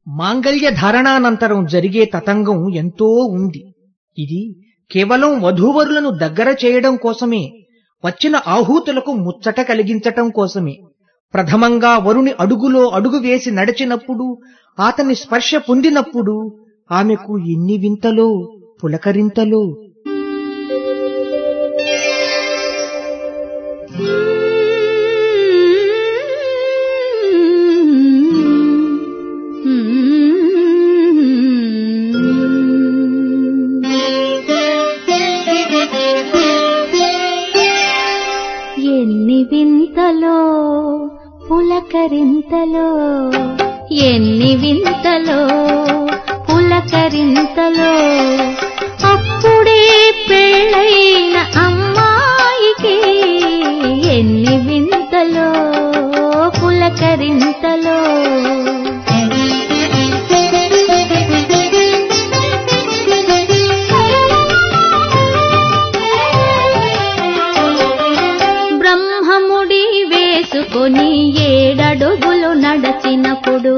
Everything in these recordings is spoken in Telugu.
మాంగళ్య ధారణానంతరం జరిగే తతంగం ఎంతో ఉంది ఇది కేవలం వధూవరులను దగ్గర చేయడం కోసమే వచ్చిన ఆహూతులకు ముచ్చట కలిగించటం కోసమే ప్రథమంగా వరుని అడుగులో అడుగు వేసి నడిచినప్పుడు అతని స్పర్శ పొందినప్పుడు ఆమెకు ఎన్ని వింతలో పులకరింతలో ఎన్ని వింతలో పులకరింతలో ఎన్ని వింతలో పులకరింతలో అప్పుడే పెళ్ళైన అమ్మాయికి ఎన్ని వింతలో పులకరింతలో బ్రహ్మముడి వేసుకొని ఏడడుగులు నడచినప్పుడు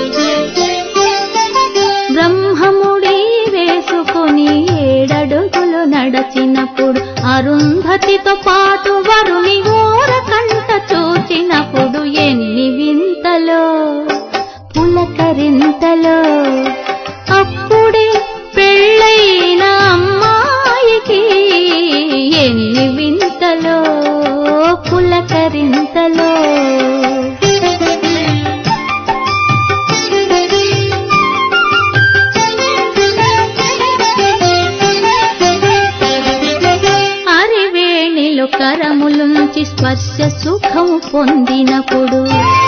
బ్రహ్మముడి వేసుకొని ఏడడుగులు నడచినప్పుడు అరుంధతితో పాటు వరుని ఓర కంట చూచినప్పుడు ఎన్ని వింతలో పులకరింతలో అప్పుడే పెళ్ళైన అమ్మాయికి ఎన్ని వింతలో పులకరింతలో అరివేణిలో కరములుంచి స్పర్శ సుఖం పొందినప్పుడు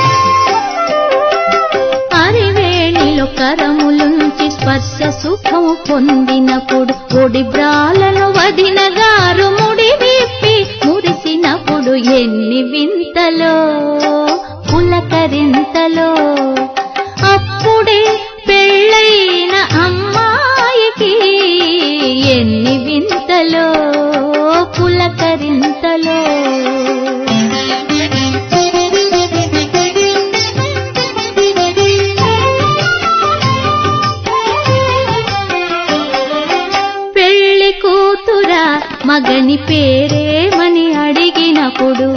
అరివేణిలో కరములుంచి స్పర్శ సుఖం పొందినప్పుడు ఒడి బ్రాలను వదిన గారు ముడి విప్పి మురిసినప్పుడు ఎన్ని వింతలో పులకరింతలో అప్పుడే పెళ్ళైన అమ్మాయికి ఎన్ని వింతలో పులకరింతలో పెళ్లి కూతురా మగని పేరేమని అడిగినప్పుడు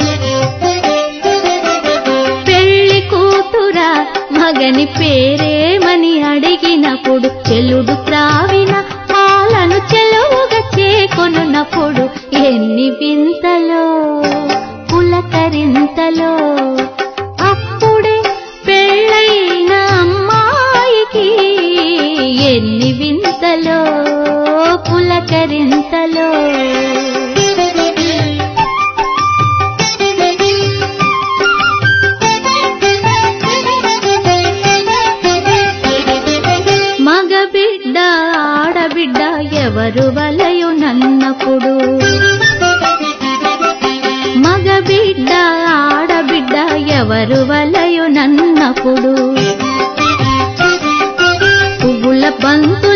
పెళ్లి కూతురా మగని పేరేమని అడిగినప్పుడు చెలుడు త్రావిన పాలను చెలువుగా చేకొనున్నప్పుడు ఎన్ని వింతలో పులకరింతలో అప్పుడే పెళ్ళైన అమ్మాయికి ఎన్ని వింతలో పులకరింతలో మగ బిడ్డ ఆడబిడ్డ ఎవరు వలయు నన్నప్పుడు మగ బిడ్డ ఆడబిడ్డ ఎవరు వలయు నన్నప్పుడు పువ్వుల బంతు